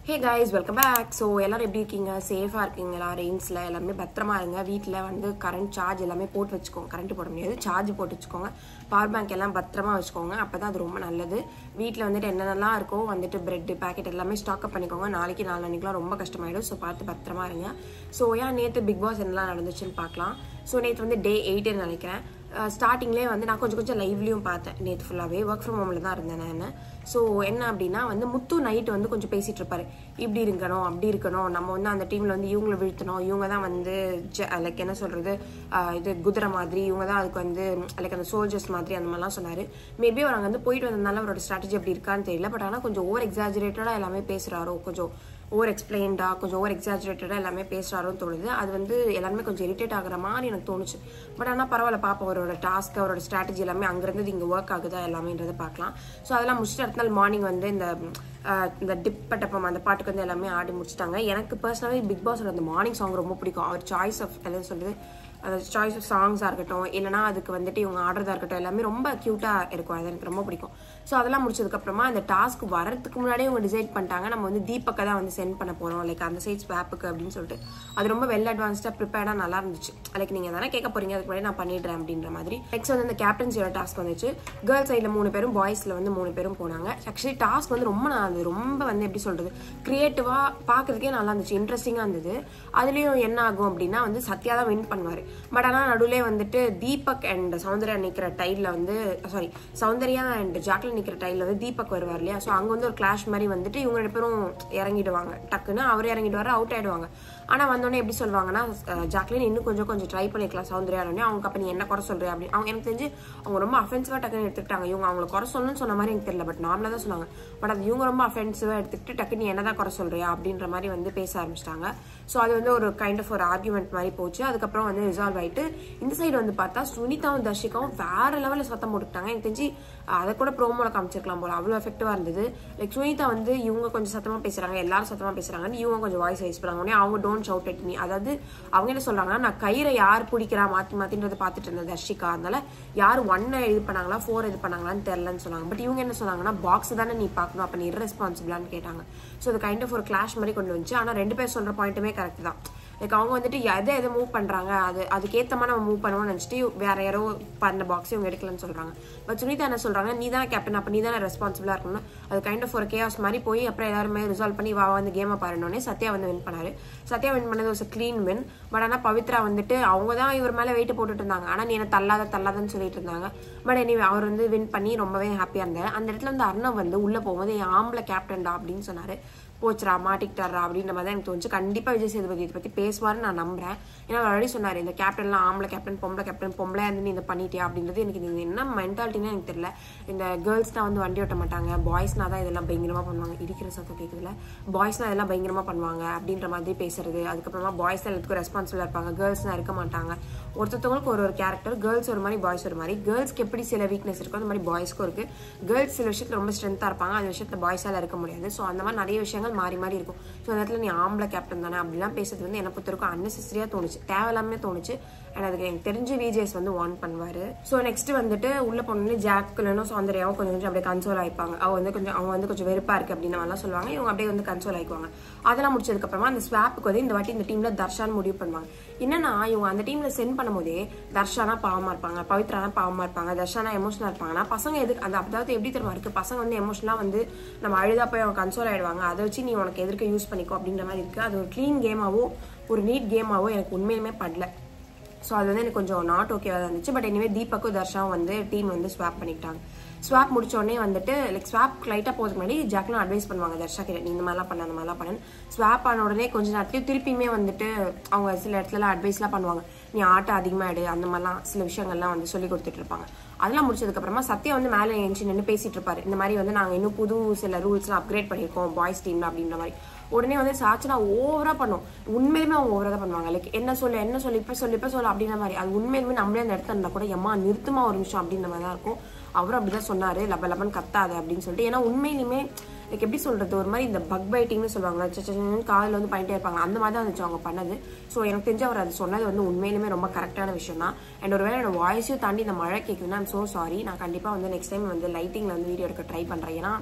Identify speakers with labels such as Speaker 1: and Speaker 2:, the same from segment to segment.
Speaker 1: ஹே guys welcome back so எல்லாரும் எப்படி இருக்கீங்க சேஃபாக இருக்கீங்களா ரெயின்ஸில் எல்லாருமே பத்திரமா இருங்க வீட்டில் வந்து கரண்ட் சார்ஜ் எல்லாமே போட்டு வச்சுக்கோங்க கரண்ட் போட முடியாது சார்ஜ் போட்டு வச்சுக்கோங்க பவர் பேங்க் எல்லாம் பத்திரமா வச்சுக்கோங்க அப்போ தான் அது ரொம்ப நல்லது வீட்டில் வந்துட்டு என்னென்னலாம் இருக்கோ வந்துட்டு பிரெட் பேக்கெட் எல்லாமே ஸ்டாக்அப் பண்ணிக்கோங்க நாளைக்கு நாலனைக்குலாம் ரொம்ப கஷ்டமாயிடும் ஸோ பார்த்து பத்திரமா இருங்க ஸோ ஏன் நேற்று பிக் பாஸ் என்னெல்லாம் நடந்துச்சுன்னு பார்க்கலாம் ஸோ நேற்று வந்து டே எயிட்டுன்னு நினைக்கிறேன் ஸ்டார்டிங்லேயே வந்து நான் கொஞ்சம் கொஞ்சம் லைவ்லையும் பார்த்தேன் நேற்று ஃபுல்லாகவே ஒர்க் ஃப்ரம் ஹோமில் தான் இருந்தேன் நான் ஸோ என்ன அப்படின்னா வந்து முத்து நைட்டு வந்து கொஞ்சம் பேசிட்டு இருப்பாரு இப்படி இருக்கணும் அப்படி இருக்கணும் நம்ம வந்து அந்த டீமில் வந்து இவங்கள வீழ்த்தணும் இவங்க தான் வந்து லைக் என்ன சொல்கிறது இது குதிரை மாதிரி இவங்க தான் அதுக்கு வந்து லைக் அந்த சோல்ஜர்ஸ் மாதிரி அந்த மாதிரிலாம் சொன்னார் மேபி அவர் அங்கே வந்து போயிட்டு வந்ததுனால அவரோட ஸ்ட்ராட்டஜி அப்படி இருக்கான்னு தெரியல பட் ஆனால் கொஞ்சம் ஓவர் எக்ஸாஜுரேட்டடாக எல்லாமே பேசுகிறாரோ கொஞ்சம் ஓவர் எக்ஸ்பிளைன்டா கொஞ்சம் ஓவர் எக்ஸாஜுரேட்டடாக எல்லாமே பேசுகிறாரோன்னு தோணுது அது வந்து எல்லாருமே கொஞ்சம் இரிட்டேட் ஆகுற மாதிரி எனக்கு தோணுச்சு பட் ஆனால் பரவாயில்ல பார்ப்போம் அவரோட டாஸ்க் அவரோட ஸ்ட்ராட்டஜி எல்லாமே அங்கேருந்து இங்கே ஒர்க் ஆகுதா எல்லாமேன்றதை பார்க்கலாம் ஸோ அதெல்லாம் முடிச்சுட்டு அடுத்த நாள் மார்னிங் வந்து இந்த இந்த டிப் பட்டப்பம் அந்த பாட்டுக்கு வந்து எல்லாமே ஆடி முடிச்சிட்டாங்க எனக்கு பர்சனலாகவே பிக் பாஸோட அந்த மார்னிங் சாங் ரொம்ப பிடிக்கும் அவர் சாய்ஸ் ஆஃப் எதாவது சொல்கிறது அந்த சாய்ஸ் ஆஃப் சாங்ஸாக இருக்கட்டும் இல்லைனா அதுக்கு வந்துட்டு இவங்க ஆடுறதா இருக்கட்டும் எல்லாமே ரொம்ப க்யூட்டாக இருக்கும் அது எனக்கு ரொம்ப பிடிக்கும் ஸோ அதெல்லாம் முடிச்சதுக்கப்புறமா அந்த டாஸ்க் வரதுக்கு முன்னாடியே இவங்க டிசைட் பண்ணிட்டாங்க நம்ம வந்து தீபக்கை தான் வந்து சென்ட் பண்ண போகிறோம் லைக் அந்த சைட்ஸ் வேப்புக்கு அப்படின்னு சொல்லிட்டு அது ரொம்ப வெல் அட்வான்ஸ்டாக ப்ரிப்பேர்டாக நல்லா இருந்துச்சு லைக் நீங்கள் தானே கேட்க போறீங்க அதுக்கு முன்னாடி நான் பண்ணிடுறேன் அப்படின்ற மாதிரி நெக்ஸ்ட் வந்து இந்த கேப்டன்சியோட டாஸ்க் வந்துச்சு கேர்ள்ஸ் சைடில் மூணு பேரும் பாய்ஸில் வந்து மூணு பேரும் போனாங்க ஆக்சுவலி டாஸ்க் வந்து ரொம்ப நான் ரொம்ப வந்து எப்படி சொல்கிறது க்ரியேட்டிவாக பார்க்கறதுக்கே நல்லா இருந்துச்சு இன்ட்ரெஸ்டிங்காக இருந்தது அதுலேயும் என்ன ஆகும் அப்படின்னா வந்து சத்யா தான் வின் பண்ணுவார் பட் ஆனால் நடுவில் வந்துட்டு தீபக் அண்ட் சௌந்தர்யா நிற்கிற டைலில் வந்து சாரி சௌந்தர்யா அண்ட் ஜாக்லின் நிற்கிற டைலில் வந்து தீபக் வருவார் இல்லையா ஸோ அங்கே வந்து ஒரு கிளாஷ் மாதிரி வந்துட்டு இவங்க ரெண்டு பேரும் இறங்கிடுவாங்க டக்குன்னு அவர் இறங்கிடுவார் அவுட் ஆயிடுவாங்க ஆனால் வந்தோடனே எப்படி சொல்லுவாங்கன்னா ஜாக்லின் இன்னும் கொஞ்சம் கொஞ்சம் ட்ரை பண்ணிக்கலாம் சௌந்தர்யானே அவங்க அப்போ நீ என்ன குறை சொல்றியா அப்படின்னு அவங்க எனக்கு தெரிஞ்சு அவங்க ரொம்ப அஃபென்சிவாக டக்குன்னு எடுத்துக்கிட்டாங்க இவங்க அவங்கள குறை சொல்லணும்னு சொன்ன மாதிரி எனக்கு தெரியல பட் நார்மலாக தான் சொன்னாங்க பட் அது இவங்க ரொம்ப அஃபென்சிவாக எடுத்துக்கிட்டு டக்கு நீ என்னதான் குறை சொல்றியா அப்படின்ற மாதிரி வந்து பேச ஆரம்பிச்சிட்டாங்க ஸோ அது வந்து ஒரு கைண்ட் ஆஃப் ஒரு ஆர்குமெண்ட் மாதிரி போச்சு அதுக்கப்புறம் வந்து ரிசால்வ் ஆயிட்டு இந்த சைடு வந்து பார்த்தா சுனிதாவும் தர்ஷிகாவும் வேற லெவலில் சத்தம் போட்டுக்கிட்டாங்க எனக்கு தெரிஞ்சு அதை கூட ப்ரோமோல காமிச்சிருக்கலாம் போல அவ்வளோ எஃபெக்டிவாக இருந்தது லைக் சுனிதா வந்து இவங்க கொஞ்சம் சத்தமாக பேசுறாங்க எல்லாரும் சத்தமாக பேசுறாங்கன்னு இவங்க கொஞ்சம் வாய்ஸ் ரைஸ் பண்ணாங்க அவங்க டோன்ட் ஷவுட் அட் மீ அதாவது அவங்க என்ன சொல்றாங்கன்னா நான் கயிறை யார் பிடிக்கிறா மாற்றி மாற்றின்றதை பார்த்துட்டு இருந்தேன் தர்ஷிகா அதனால யார் ஒன்னை இது பண்ணாங்களா ஃபோர் இது பண்ணாங்களான்னு தெரிலன்னு சொன்னாங்க பட் இவங்க என்ன சொன்னாங்கன்னா பாக்ஸ் தானே நீ பார்க்கணும் அப்போ நீ irresponsible-ஆன்னு கேட்டாங்க ஸோ அது கைண்ட் ஆஃப் ஒரு கிளாஷ் மாதிரி கொண்டு வந்துச்சு ஆனால் ரெண்டு பேர் சொல்ற பாயிண்ட்டுமே கரெக்ட் தான் லைக் அவங்க வந்துட்டு எதை எதை மூவ் பண்றாங்க அது அதுக்கேற்ற மாதிரி நம்ம மூவ் பண்ணுவோம்னு நினச்சிட்டு வேற யாரோ பண்ண பாக்ஸ் இவங்க எடுக்கலன்னு சொல்றாங்க பட் சுனிதா என்ன சொல்றாங்க நீ தானே கேப்டன் அப்போ நீ தானே ரெஸ்பான்சிபிளா இருக்கணும் அது கைண்ட் ஆஃப் ஒரு கேஸ் மாதிரி போய் அப்புறம் எல்லாருமே ரிசால்வ் பண்ணி வா வந்து கேமை பாருனோடனே சத்யா வந்து வின் பண்ணாரு சத்யா வின் பண்ணது ஒரு க்ளீன் வின் பட் ஆனால் பவித்ரா வந்துட்டு அவங்க தான் இவர் மேலே வெயிட் போட்டுட்டு இருந்தாங்க ஆனால் நீ என்ன தள்ளாத தள்ளாதன்னு சொல்லிட்டு இருந்தாங்க பட் எனிவே அவர் வந்து வின் பண்ணி ரொம்பவே ஹாப்பியாக இருந்தார் அந்த இடத்துல வந்து அர்ணவ் வந்து உள்ளே போகும்போது என் ஆம்பளை கேப்டன்டா அப்படின்னு சொன்னாரு போச்சுரா மாட்டிக்கிட்டாரா அப்படின்ற மாதிரி தான் எனக்கு தோணுச்சு கண்டிப்பாக விஜய் சேதுபதி இதை பற்றி பேசுவார்னு நான் நம்புறேன் ஏன்னா அவர் ஆல்ரெடி சொன்னார் இந்த கேப்டன்லாம் ஆம்பளை கேப்டன் பொம்பளை கேப்டன் பொம்பளை இருந்து நீ இதை பண்ணிட்டியா அப்படின்றது எனக்கு இது என்ன மென்டாலிட்டின்னு எனக்கு தெரியல இந்த கேர்ள்ஸ் தான் வந்து வண்டி ஓட்ட மாட்டாங்க பாய்ஸ்னா தான் இதெல்லாம் பயங்கரமாக பண்ணுவாங்க இருக்கிற சத்தம் கேட்குதுல பாய்ஸ்னா இதெல்லாம் பயங்கரமாக பண்ணுவாங்க அப்படின்ற மாதிரி பேசுறது அதுக்கப்புறமா பாய்ஸ் தான் எல்லாத்துக்கும் ரெஸ்பான்சிபிளாக இருப்பாங்க கேர்ள்ஸ்னா இருக்க மாட்டாங்க ஒருத்தவங்களுக்கு ஒரு ஒரு கேரக்டர் கேர்ள்ஸ் ஒரு மாதிரி பாய்ஸ் ஒரு மாதிரி கேர்ள்ஸ்க்கு எப்படி சில வீக்னஸ் இருக்கோ அந்த மாதிரி பாய்ஸ்க்கும் இருக்கு கேர்ள்ஸ் சில விஷயத்துல ரொம்ப ஸ்ட்ரென்த்தாக இருப்பாங்க அந்த விஷயத்துல பாய்ஸால இருக்க முடியாது ஸோ அந்த மாதிரி நிறைய விஷயங்கள் மாறி மாறி இருக்கும் ஸோ அந்த இடத்துல நீ ஆம்பளை கேப்டன் தானே அப்படிலாம் பேசுறது வந்து என்ன பொறுத்த வரைக்கும் அன்னெசரியாக தோணுச்சு தேவையில்லாமே தோணுச்சு அண்ட் அதுக்கு எனக்கு தெரிஞ்சு விஜேஸ் வந்து வார்ன் பண்ணுவாரு ஸோ நெக்ஸ்ட் வந்துட்டு உள்ள போனோடனே ஜாக்லனும் சௌந்தர்யாவும் கொஞ்சம் கொஞ்சம் அப்படியே கன்சோல் ஆயிப்பாங்க அவங்க வந்து கொஞ்சம் அவங்க வந்து கொஞ்சம் வெறுப்பா இருக்கு அப்படின்னு மாதிரிலாம் சொல்லுவாங்க இவங்க அப்படியே வந்து கன்சோல் ஆயிக்குவாங்க அதெல்லாம் முடிச்சதுக்கு அப்புறமா அந்த ஸ்வாப்புக்கு வந்து இந்த வாட்டி இந்த டீம்ல தர்ஷான் முடிவு பண்ணுவாங்க என்னன்னா இவங்க அந்த டீம்ல சென்ட் பண்ணும்போதே தர்ஷானா பாவமா இருப்பாங்க பவித்ரானா பாவமா இருப்பாங்க தர்ஷானா எமோஷனலா இருப்பாங்கன்னா பசங்க எதுக்கு அந்த அதாவது எப்படி தெரியுமா இருக்கு பசங்க வந்து எமோஷனலா வந்து நம்ம அழுதா போய் அவங்க கன்சோல் ஆயிடுவாங்க அதை வச்சு நீ உனக்கு எதிர்க்க யூஸ் பண்ணிக்கோ அப்படின்ற மாதிரி இருக்கு அது ஒரு க்ளீன் கேமாவோ ஒரு நீட் கேமாவோ எனக்கு உண்மையுமே படல ஸோ அது வந்து எனக்கு கொஞ்சம் நாட் ஓகேவாக தான் இருந்துச்சு பட் எனிவே தீபக்கும் தர்ஷாவும் வந்து டீம் வந்து ஸ்வாப் பண்ணிக்கிட்டாங்க ஸ்வாப் முடிச்ச உடனே வந்துட்டு லைக் ஸ்வாப் லைட்டாக போகிறதுக்கு முன்னாடி ஜாக்லும் அட்வைஸ் பண்ணுவாங்க தர்ஷா கிட்ட நீ இந்த மாதிரிலாம் பண்ண அந்த மாதிரிலாம் பண்ணு ஸ்வாப் ஆன உடனே கொஞ்ச நேரத்துலையும் திருப்பியுமே வந்துட்டு அவங்க சில இடத்துலலாம் அட்வைஸ்லாம் பண்ணுவாங்க நீ ஆட்டம் அதிகமாக எடு அந்த மாதிரிலாம் சில விஷயங்கள்லாம் வந்து சொல்லி கொடுத்துட்டு இருப்பாங்க அதெல்லாம் முடிச்சதுக்கப்புறமா சத்யா வந்து மேலே எழுந்து நின்று பேசிட்டு இருப்பாரு இந்த மாதிரி வந்து நாங்கள் இன்னும் புது சில ரூல்ஸ்லாம் அப்கிரேட் பண்ணியிருக்கோம் பாய்ஸ் டீம்ல அப்படின்ற மாதிரி உடனே வந்து சாச்சனா ஓவரா பண்ணும் உண்மையிலுமே அவங்க ஓவரா தான் பண்ணுவாங்க லைக் என்ன சொல்ல என்ன சொல்லி இப்ப சொல்லி இப்ப சொல்ல அப்படின்ற மாதிரி அது உண்மையிலுமே நம்மளே அந்த இடத்துல இருந்தா கூட எம்மா நிறுத்துமா ஒரு நிமிஷம் அப்படின்ற மாதிரி தான் இருக்கும் அவரும் அப்படிதான் சொன்னாரு லப லபன் கத்தாது அப்படின்னு சொல்லிட்டு ஏன்னா உண்மையிலுமே லைக் எப்படி சொல்றது ஒரு மாதிரி இந்த பக் பைட்டிங்னு சொல்லுவாங்க காலில் வந்து பண்ணிட்டே இருப்பாங்க அந்த மாதிரி தான் இருந்துச்சு அவங்க பண்ணது ஸோ எனக்கு தெரிஞ்சு அவர் அது சொன்னது வந்து உண்மையிலுமே ரொம்ப கரெக்டான விஷயம் தான் அண்ட் ஒருவேளை என்னோட வாய்ஸையும் தாண்டி இந்த மழை கேட்குதுன்னா ஐம் ஸோ சாரி நான் கண்டிப்பாக வந்து நெக்ஸ்ட் டைம் வந்து லைட்டிங்கில் வந்து வீடியோ எடுக்க ட்ரை பண்ணுறேன் ஏன்னா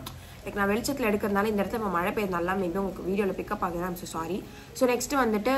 Speaker 1: லைக் நான் வெளிச்சத்தில் எடுக்கிறதுனால இந்த இடத்துல இப்போ மழை பெய்யறதுனால மேபி உங்களுக்கு வீடியோவில் பிக்கப் ஆகுது ஐம் சாரி ஸோ நெக்ஸ்ட் வந்துட்டு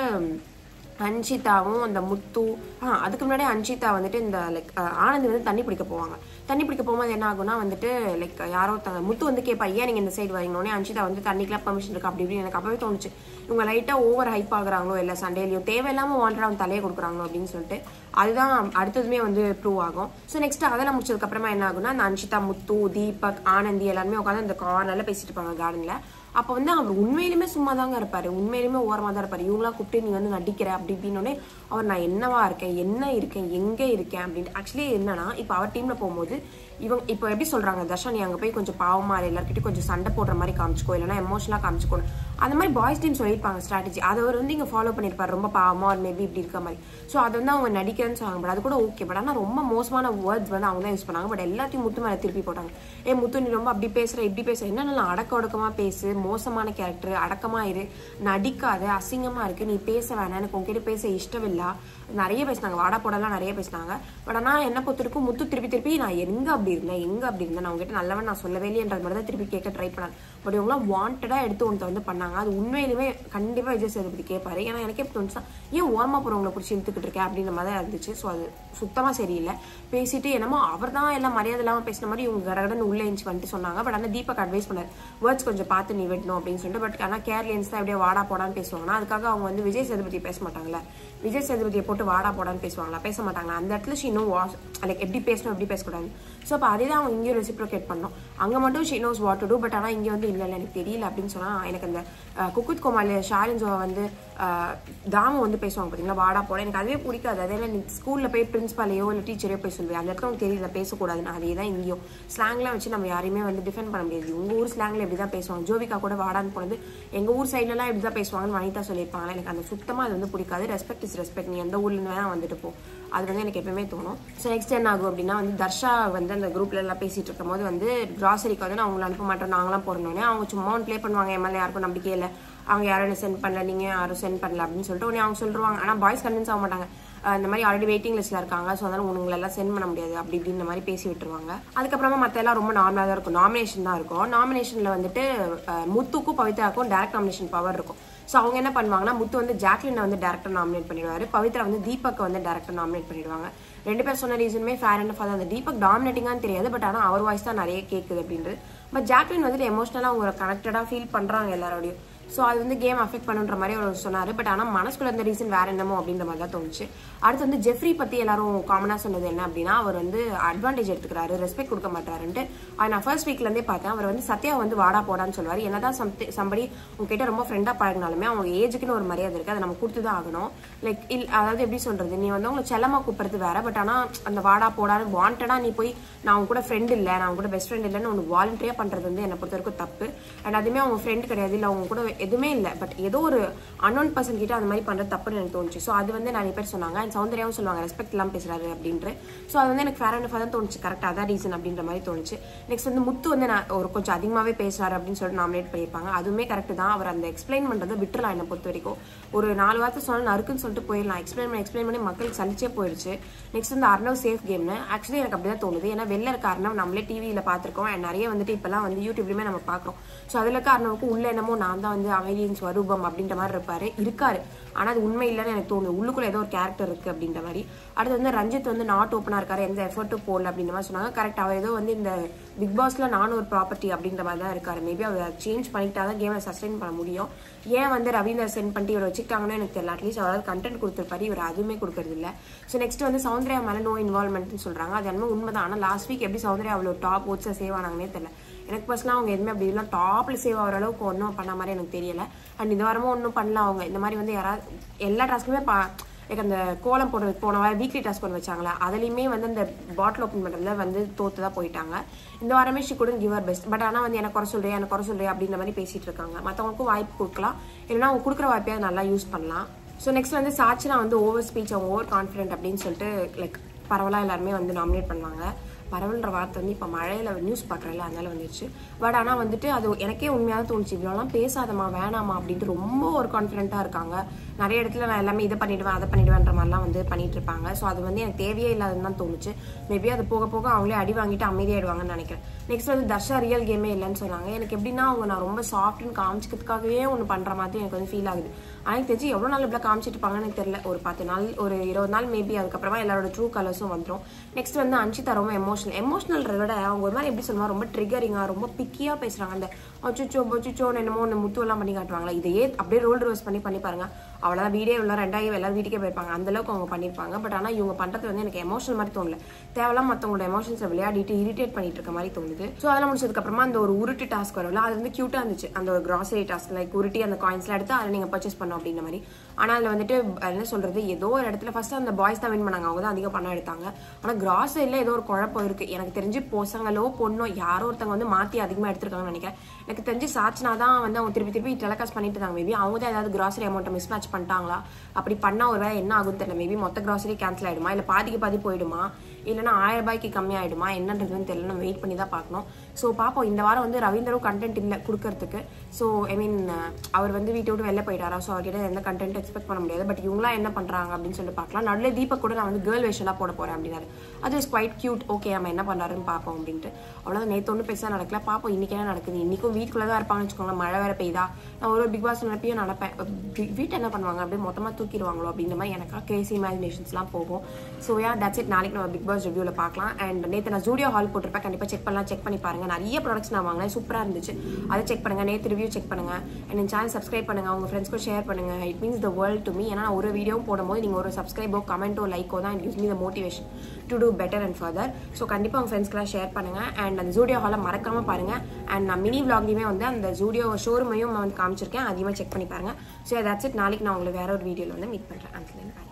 Speaker 1: அன்ஷிதாவும் அந்த முத்து ஆ அதுக்கு முன்னாடி அன்ஷிதா வந்துட்டு இந்த லைக் ஆனந்த் வந்து தண்ணி பிடிக்க போவாங்க தண்ணி பிடிக்க போகும்போது என்ன ஆகும்னா வந்துட்டு லைக் யாரோ ஒருத்தங்க முத்து வந்து கேட்பா ஏன் நீங்கள் இந்த சைடு வரீங்கன்னே அன்ஷிதா வந்து தண்ணிக்கெலாம் பர்மிஷன் இருக்கு அப்படி இப்படி எனக்கு அப்பவே தோணுச்சு இவங்க லைட்டாக ஓவர் ஹைப் ஆகுறாங்களோ இல்லை சண்டேலையும் தேவையில்லாமல் வாண்டடாக அவன் தலையை கொடுக்குறாங்களோ அப்படின்னு சொல்லிட்டு அதுதான் அடுத்ததுமே வந்து ப்ரூவ் ஆகும் ஸோ நெக்ஸ்ட் அதெல்லாம் முடிச்சதுக்கு அப்புறமா என்ன ஆகும்னா அந்த அன்ஷிதா முத்து தீபக் ஆனந்தி எல்லாருமே உட்காந்து அந்த கார்னர்ல பேசிட்டு இருப்பாங்க கார்டன்ல அப்போ வந்து அவர் உண்மையிலுமே சும்மா தாங்க இருப்பாரு உண்மையிலுமே ஓரமாக தான் இருப்பாரு இவங்களாம் கூப்பிட்டு நீ வந்து நடிக்கிற அப்படி இப்படின்னோடனே அவர் நான் என்னவா இருக்கேன் என்ன இருக்கேன் எங்கே இருக்கேன் அப்படின்ட்டு ஆக்சுவலி என்னன்னா இப்போ அவர் டீம்ல போகும்போது இவங்க இப்போ எப்படி சொல்றாங்க தர்ஷா நீ அங்கே போய் கொஞ்சம் பாவமா இரு, எல்லார்கிட்டயும் கொஞ்சம் சண்டை போடுற மாதிரி காமிச்சுக்கோ இல்லைன்னா எமோஷனலாக காமிச்சுக்கோ அந்த மாதிரி பாய்ஸ் டீம் சொல்லியிருப்பாங்க ஸ்ட்ராட்டஜி அதை அவர் வந்து இங்கே ஃபாலோ பண்ணியிருப்பாரு ரொம்ப பாவமா ஒரு மேபி இப்படி இருக்க மாதிரி ஸோ அது வந்து அவங்க நடிக்கிறேன்னு சொன்னாங்க பட் அது கூட ஓகே பட் ஆனால் ரொம்ப மோசமான வேர்ட்ஸ் வந்து அவங்க தான் யூஸ் பண்ணாங்க பட் எல்லாத்தையும் முத்து மேலே திருப்பி போட்டாங்க ஏ முத்து நீ ரொம்ப அப்படி பேசுற இப்படி பேசுற என்னென்ன அடக்க ஒடுக்கமா பேசு மோசமான கேரக்டர் அடக்கமா இரு நடிக்காத அசிங்கமா இருக்கு நீ பேச வேணாம் எனக்கு உங்ககிட்ட பேச இஷ்டம் இல்ல நிறைய பேசினாங்க வாடா போடலாம் நிறைய பேசினாங்க பட் ஆனால் என்ன பொறுத்திருக்கும் முத்து திருப்பி திருப்பி நான் எங்க அப்படி இருந்தேன் எங்க அப்படி இருந்தேன் நான் உங்ககிட்ட நல்லவன் நான் சொல்லவே இல்லையன்றது மாதிரி தான் திருப்பி கேட்க ட்ரை பண்ணாங்க பட் இவங்களாம் வாண்டடா எடுத்து ஒன்று வந்து பண்ணாங்க அது உண்மையிலுமே கண்டிப்பா விஜய் சேதுபதி கேட்பாரு ஏன்னா எனக்கே தோணுச்சா ஏன் ஓரமா போறவங்களை பிடிச்சி இழுத்துக்கிட்டு இருக்கேன் அப்படின்ற மாதிரி தான் இருந்துச்சு ஸோ அது சுத்தமா சரியில்லை பேசிட்டு என்னமோ அவர் தான் எல்லாம் மரியாதை இல்லாம பேசின மாதிரி இவங்க கடகடன்னு உள்ள எழுந்து வந்துட்டு சொன்னாங்க பட் ஆனால் தீபக் அட்வைஸ் பண்ணாரு வேர்ட்ஸ் கொஞ்சம் பார்த்து நீ விடணும் அப்படின்னு சொல்லிட்டு பட் ஆனால் கேர்லியன்ஸ் தான் அப்படியே வாடா போடான்னு பேசுவாங்கன்னா அதுக்காக அவங்க வந்து விஜய் சேதுபதி பேச மாட்டாங்களே விஜய் சேதுபதியை போட்டு வாடா போடான்னு பேசுவாங்களா பேச மாட்டாங்களா அந்த இடத்துல ஷீ நோ வாஸ் லைக் எப்படி பேசணும் எப்படி பேசக்கூடாது ஸோ அப்போ அதே தான் அவங்க இங்கேயும் ரெசிப்ரோகேட் பண்ணோம் அங்கே மட்டும் she knows what to do but ஆனால் இங்கே வந்து இல்லை இல்லை எனக்கு தெரியல அப்படின்னு சொன்னால் எனக்கு அந்த அஹ், குக்குத் கோமாளி ஷாலின் ஜோவை வந்து அஹ், தாமு வந்து பேசுவாங்க பார்த்தீங்களா வாடா போட எனக்கு அதுவே பிடிக்காது அதே நீ ஸ்கூலில் போய் பிரின்ஸ்பாலையோ இல்லை டீச்சரையோ போய் சொல்லுவேன் அந்த இடத்துல உங்களுக்கு தெரியல பேசக்கூடாதுன்னு அதே தான் இங்கேயும் ஸ்லாங்லாம் வச்சு நம்ம யாரையுமே வந்து டிஃபெண்ட் பண்ண முடியாது உங்கள் ஊர் ஸ்லாங்கில் எப்படி தான் பேசுவாங்க ஜோவிகா கூட வாடான்னு போனது எங்கள் ஊர் சைட்லலாம் இப்படி தான் பேசுவாங்கன்னு வனிதா சொல்லியிருப்பாங்க எனக்கு அந்த சுத்தமாக அது வந்து பிடிக்காது ரெஸ்பெக்ட் இஸ் ரெஸ்பெக்ட் நீ எந்த ஊர்லேருந்து வேணா வந்துட்டு போ அது வந்து எனக்கு எப்பவுமே தோணும் ஸோ நெக்ஸ்ட் என்ன ஆகும் அப்படின்னா வந்து தர்ஷா வந்து அந்த குரூப்ல எல்லாம் பேசிட்டு இருக்கும் போது வந்து கிராசரிக்கு வந்து நான் உங்களை அனுப்ப மாட்டோம் நாங்களாம் போடணுன்னே அவங்க சும்மா ஒன்று ப்ளே பண்ணுவாங்க என் மேலே யாருக்கும் நம்பிக்கை இல்லை அவங்க யாரும் என்ன சென்ட் பண்ணல நீங்க யாரும் சென்ட் பண்ணல அப்படின்னு சொல்லிட்டு உடனே அவங்க சொல்லுவாங்க ஆனால் பாய்ஸ் கன்வின்ஸ் ஆக மாட்டாங்க அஹ் இந்த மாதிரி ஆல்ரெடி வெயிட்டிங் லிஸ்ட்ல இருக்காங்க ஸோ அதனால உங்களை எல்லாம் சென்ட் பண்ண முடியாது அப்படி இப்படின்ற மாதிரி பேசி விட்டுருவாங்க அதுக்கப்புறமா மற்ற எல்லாம் ரொம்ப நார்மலாக தான் இருக்கும் நாமினேஷன் தான் இருக்கும் நாமினேஷன்ல வந்துட்டு அஹ், முத்துக்கும் பவித்ராக்கும் டேரக்ட் நாமினேஷன் பவர் இருக்கும் ஸோ அவங்க என்ன பண்ணுவாங்கன்னா முத்து வந்து ஜாக்லினை வந்து டேரக்டர் நாமினேட் பண்ணிடுவாரு பவித்ரா வந்து தீபக் வந்து டேரக்டர் நாமினேட் பண்ணிடுவாங்க ரெண்டு பேர் சொன்ன ரீசனுமே ஃபேர் அண்ட் ஃபாதர் அந்த தீபக் டாமினேட்டிங்கான்னு தெரியாது பட் ஆனால் அவர் வாய்ஸ் தான் நிறைய கேட்குது அப்படின்றது பட் ஜாக்லின் வந்துட்டு எமோஷனலாக அவங்க கனெக்டடாக ஃபீல் பண்ணுறாங்க எல்லாரோடையும் ஸோ அது வந்து கேம் அஃபெக்ட் பண்ணுன்ற மாதிரி அவர் சொன்னார் பட் ஆனால் மனசுக்குள்ள இருந்த ரீசன் வேற என்னமோ அப்படின்ற மாதிரி தான் தோணுச்சு அடுத்து வந்து ஜெஃப்ரி பற்றி எல்லாரும் காமனாக சொன்னது என்ன அப்படின்னா அவர் வந்து அட்வான்டேஜ் எடுத்துக்கிறாரு ரெஸ்பெக்ட் கொடுக்க மாட்டாருன்ட்டு அது நான் ஃபர்ஸ்ட் வீக்லேருந்தே பார்த்தேன் அவர் வந்து சத்யா வந்து வாடா போடான்னு சொல்லுவார் என்னதான் சம்தி சம்படி உங்ககிட்ட ரொம்ப ஃப்ரெண்டாக பழகினாலுமே அவங்க ஏஜுக்குன்னு ஒரு மரியாதை இருக்குது அதை நம்ம கொடுத்து தான் ஆகணும் லைக் இல் அதாவது எப்படி சொல்கிறது நீ வந்து அவங்களை செல்லமாக கூப்பிடுறது வேற பட் ஆனால் அந்த வாடா போடான்னு வாண்டடாக நீ போய் நான் அவங்க கூட ஃப்ரெண்ட் இல்லை நான் அவங்க கூட பெஸ்ட் ஃப்ரெண்ட் இல்லைன்னு ஒன்று வாலண்டியாக பண்ணுறது வந்து என்னை பொறுத்த வரைக்கும் தப்பு அண்ட் அதுவுமே அவங்க ஃப்ரெண்ட் கிடையாது இல்லை அவங்க கூட எதுவுமே இல்லை பட் ஏதோ ஒரு அன்னோன் பர்சன் கிட்ட அந்த மாதிரி பண்ணுறது தப்புன்னு எனக்கு தோணுச்சு ஸோ அது வந்து நிறைய பேர் சொன்னாங்க அண்ட் சௌந்தர்யாவும் சொல்லுவாங்க ரெஸ்பெக்ட் இல்லாமல் பேசுறாரு அப்படின்ட்டு ஸோ அது வந்து எனக்கு ஃபேர் அண்ட் தான் தோணுச்சு கரெக்டாக அதான் ரீசன் அப்படின்ற மாதிரி தோணுச்சு நெக்ஸ்ட் வந்து முத்து வந்து நான் ஒரு கொஞ்சம் அதிகமாகவே பேசுறாரு அப்படின்னு சொல்லிட்டு நாமினேட் பண்ணியிருப்பாங்க அதுவுமே கரெக்ட் தான் அவர் அந்த எக்ஸ்பிளைன் பண்ணுறதை விட்டுலாம் என்னை பொறுத்த வரைக்கும் ஒரு நாலு வார்த்தை சொன்னால் நறுக்குன்னு சொல்லிட்டு போயிடலாம் எக்ஸ்பிளைன் பண்ணி எக்ஸ்பிளைன் பண்ணி மக்களுக்கு சலிச்சே போயிடுச்சு நெக்ஸ்ட் வந்து அர்ணவ் சேஃப் கேம்னு ஆக்சுவலி எனக்கு அப்படிதான் தோணுது ஏன்னா வெளில இருக்க அர்ணவ் நம்மளே டிவியில் பார்த்துருக்கோம் and நிறைய வந்துட்டு இப்போலாம் வந்து யூடியூப்லையுமே நம்ம பார்க்குறோம் ஸோ அதில் இருக்க அர்ணவுக்கு உள்ள என்னமோ நான் தான் வந்து அமைதியின் ஸ்வரூபம் அப்படின்ற மாதிரி இருப்பாரு இருக்காரு ஆனால் அது உண்மை இல்லைன்னு எனக்கு தோணுது உள்ளுக்குள்ள ஏதோ ஒரு கேரக்டர் இருக்கு அப்படின்ற மாதிரி அடுத்து வந்து ரஞ்சித் வந்து நாட் ஓப்பனாக இருக்காரு எந்த எஃபர்ட்டும் போடல அப்படின்ற மாதிரி சொன்னாங்க கரெக்ட் அவர் ஏதோ வந்து இந்த பிக் பாஸ்ல நானும் ஒரு ப்ராப்பர்ட்டி அப்படின்ற மாதிரி தான் இருக்காரு மேபி அவர் சேஞ்ச் பண்ணிட்டா தான் கேமை சஸ்டைன் பண்ண முடியும் ஏன் வந்து ரவீந்தர் சென்ட் பண்ணிட்டு இவர் வச்சுக்கிட்டாங்கன்னு எனக்கு தெரியல அட்லீஸ்ட் அவரால் கண்டென்ட் கொடுத்துருப்பாரு இவர் அதுவுமே கொடுக்கறது இல்ல ஸோ நெக்ஸ்ட் வந்து சௌந்தர்யா மேலே நோ இன்வால்மெண்ட்னு சொல்றாங்க அது என்னமோ உண்மைதான் ஆனால் லாஸ்ட் வீக் எப்படி சௌந்தர்யா அவ்வளோ டாப் ஓட்ஸை சேவ் ஆனாங்கன்னே தெரியல எனக்கு பர்சனலாக அவங்க எதுவுமே அப்படி எல்லாம் டாப்ல சேவ் ஆகிற அளவுக்கு ஒன்றும் பண்ண மாதிரி எனக்கு தெரியல அண்ட் இந்த வாரமும் ஒன்றும் பண்ணல அவங்க இந்த மாதிரி வந்து யாராவது எல்லா டாஸ்க்குமே பா லைக் அந்த கோலம் போடுறது போன வாரம் வீக்லி டாஸ்க் ஒன்று வச்சாங்களா அதுலேயுமே வந்து அந்த பாட்டில் ஓப்பன் பண்ணுறதுல வந்து தோத்து தான் போயிட்டாங்க இந்த வாரமே ஷி கூட கிவ் பெஸ்ட் பட் ஆனால் வந்து எனக்கு குறை சொல்றேன் எனக்கு குறை சொல்றேன் அப்படின்ற மாதிரி பேசிட்டு இருக்காங்க மற்றவங்களுக்கும் வாய்ப்பு கொடுக்கலாம் இல்லைன்னா அவங்க கொடுக்குற வாய்ப்பையாவது நல்லா யூஸ் பண்ணலாம் ஸோ நெக்ஸ்ட் வந்து சாட்சினா வந்து ஓவர் ஸ்பீச் அவங்க ஓவர் கான்ஃபிடென்ட் அப்படின்னு சொல்லிட்டு லைக் பரவலாக எல்லாருமே வந்து நாமினேட் பண்ணுவாங்க பரவல்ன்ற வார்த்தை வந்து இப்போ மழையில நியூஸ் பார்க்குறல அதனால வந்துருச்சு பட் ஆனால் வந்துட்டு அது எனக்கே உண்மையாக தோணுச்சு இவ்வளோலாம் பேசாதம்மா வேணாமா அப்படின்ட்டு ரொம்ப ஒரு கான்ஃபிடென்ட்டாக இருக்காங்க நிறைய இடத்துல நான் எல்லாமே இதை பண்ணிடுவேன் அதை பண்ணிடுவேன்ற மாதிரிலாம் வந்து பண்ணிட்டு இருப்பாங்க ஸோ அது வந்து எனக்கு தேவையே இல்லாதுன்னு தான் தோணுச்சு மேபி அது போக போக அவங்களே அடி வாங்கிட்டு அமைதியாயிடுவாங்கன்னு நினைக்கிறேன் நெக்ஸ்ட் வந்து தர்ஷா ரியல் கேமே இல்லைன்னு சொன்னாங்க எனக்கு எப்படின்னா அவங்க நான் ரொம்ப சாஃப்ட்னு காமிச்சிக்கிறதுக்காகவே ஒன்று பண்ணுற மாதிரி எனக்கு வந்து ஃபீல் ஆகுது ஆனால் எனக்கு தெரிஞ்சு எவ்வளோ நாள் இப்படி காமிச்சிட்டு இருப்பாங்கன்னு எனக்கு தெரியல ஒரு பத்து நாள் ஒரு இருபது நாள் மேபி அதுக்கப்புறமா எல்லாரோட ட்ரூ கலர்ஸும் வந்துடும் நெக்ஸ்ட் வந்து அன்ஷிதா ரொம்ப எமோஷனல் எமோஷனல் விட அவங்க ஒரு மாதிரி எப்படி சொல்லுவாங்க ரொம்ப ட்ரிகரிங்காக ரொம்ப பிக்கியாக பேசுகிறாங்க அந்த அச்சுச்சோ பொச்சுச்சோன்னு என்னமோ ஒன்று முத்து எல்லாம் பண்ணி காட்டுவாங்களா இதையே அப்படியே ரோல் ரிவர்ஸ் பண்ணி பண்ணி பாருங்க அவ்வளோதான் வீடியோ உள்ள ரெண்டாயிரம் எல்லாரும் வீட்டுக்கே போயிருப்பாங்க அந்த அளவுக்கு அவங்க பண்ணியிருப்பாங்க பட் ஆனால் இவங்க பண்ணுறது வந்து எனக்கு எமோஷனல் மாதிரி தோணல தேவையில்லாம் மற்றவங்களோட எமோஷன்ஸை விளையாடிட்டு இரிட்டேட் பண்ணிட்டு இருக்க மாதிரி தோணுது ஸோ அதெல்லாம் முடிச்சதுக்கு அப்புறமா அந்த ஒரு உருட்டு டாஸ்க் வரும்ல அது வந்து க்யூட்டாக இருந்துச்சு அந்த ஒரு கிராசரி டாஸ்க் லைக் உருட்டி அந்த காயின்ஸ்லாம் எடுத்து அதை நீங்கள் பர்ச்சேஸ் பண்ணோம் அப்படின்ற மாதிரி ஆனால் அதில் வந்துட்டு என்ன சொல்றது ஏதோ ஒரு இடத்துல ஃபர்ஸ்ட் அந்த பாய்ஸ் தான் வின் பண்ணாங்க அவங்க தான் அதிகம் பணம் எடுத்தாங்க ஆனால் கிராசரியில் ஏதோ ஒரு குழப்பம் இருக்கு எனக்கு தெரிஞ்சு பசங்களோ பொண்ணோ யாரோ ஒருத்தவங்க வந்து மாற்றி அதிகமாக எடுத்திருக்காங்கன்னு நினைக்கிறேன் எனக்கு தெரிஞ்சு சாட்சினா தான் வந்து அவங்க திருப்பி திருப்பி டெலகாஸ்ட் பண்ணிட்டு இருந்தாங்க மேபி அவங்க தான் ஏதாவது கிராசரி அமௌண்ட்டை மிஸ் மேட்ச் பண்ணிட்டாங்களா அப்படி பண்ணா ஒரு வேலை என்ன ஆகும் தெரியல மேபி மொத்த கிராசரி கேன்சல் ஆயிடுமா இல்லை பாதிக்கு பாதி போயிடுமா இல்லைன்னா ஆயிரம் ரூபாய்க்கு கம்மியாயிடுமா என்னன்றதுன்னு தெரியல நம்ம வெயிட் பண்ணி தான் பார்க்கணும் ஸோ பார்ப்போம் இந்த வாரம் வந்து ரவீந்தரும் கண்டென்ட் இல்லை கொடுக்கறதுக்கு ஸோ ஐ மீன் அவர் வந்து வீட்டை விட்டு வெளில போயிட்டாரா ஸோ அவர்கிட்ட எந்த கண்டென்ட் எக்ஸ்பெக்ட் பண்ண முடியாது பட் இவங்களாம் என்ன பண்ணுறாங்க அப்படின்னு சொல்லி பார்க்கலாம் நடுவில் தீபக் கூட நான் வந்து கேர்ள் வேஷன்லாம் போட போகிறேன் அப்படின்னாரு அது இஸ் குவைட் கியூட் ஓகே நம்ம என்ன பண்ணுறாருன்னு பார்ப்போம் அப்படின்ட்டு அவ்வளோதான் நேற்று ஒன்றும் பெருசாக நடக்கல பார்ப்போம் இன்னைக்கு என்ன நடக்குது இன்னைக்கும் வீட்டுக்குள்ளே தான் இருப்பாங்கன்னு வச்சுக்கோங்களேன் மழை வேற பெய்தா நான் ஒரு பிக் பாஸ் நினைப்பையும் நினைப்பேன் வீ- வீட்டை என்ன பண்ணுவாங்க அப்படியே மொத்தமாக தூக்கிடுவாங்களோ அப்படின்ற மாதிரி எனக்கா கேசி இமேஜினேஷன்ஸ்லாம் போகும் ஸோ யா தட்ஸ் இட் நாளைக்கு நம்ம பிக் பாஸ் ரிவ்யூவில் பார்க்கலாம் அண்ட் நேற்று நான் ஜூடியோ ஹால் போட்டிருப்பேன் கண்டிப்பாக செக் பண்ணலாம் செக் பண்ணி பாருங்க நிறைய ப்ராடக்ட்ஸ் நான் வாங்கினேன் சூப்பராக இருந்துச்சு அதை செக் பண்ணுங்க நேற்று ரிவ்யூ செக் பண்ணுங்க அண்ட் என் சேனல் சப்ஸ்கிரைப் பண்ணுங்க உங்க ஃப்ரெண்ட்ஸ்க்கும் ஷேர் பண்ணுங்க it means the world to me ஏன்னா நான் ஒரு வீடியோ போடும்போது நீங்கள் ஒரு சப்ஸ்கிரைபோ கமெண்ட்டோ லைக்கோ தான் use me the motivation to do better and further so கண்டிப்பாக உங்கள் ஃப்ரெண்ட்ஸ்க்கெல்லாம் ஷேர் பண்ணுங்க அண்ட் அந்த ஜூடியோ ஹாலை மறக்காம பாருங்க அண்ட் நான் மினி vlogலையுமே வந்து அந்த ஜூடியோ ஷோரூமையும் நான் வந்து காமிச்சிருக்கேன் அதிகமாக செக் பண்ணி பாருங்க ஸோ தட்ஸ் இட் நாளைக்கு நான் உங்களுக்கு வேற ஒரு வீடியோவில் வந்து மீட் பண்ணுறேன் அந்த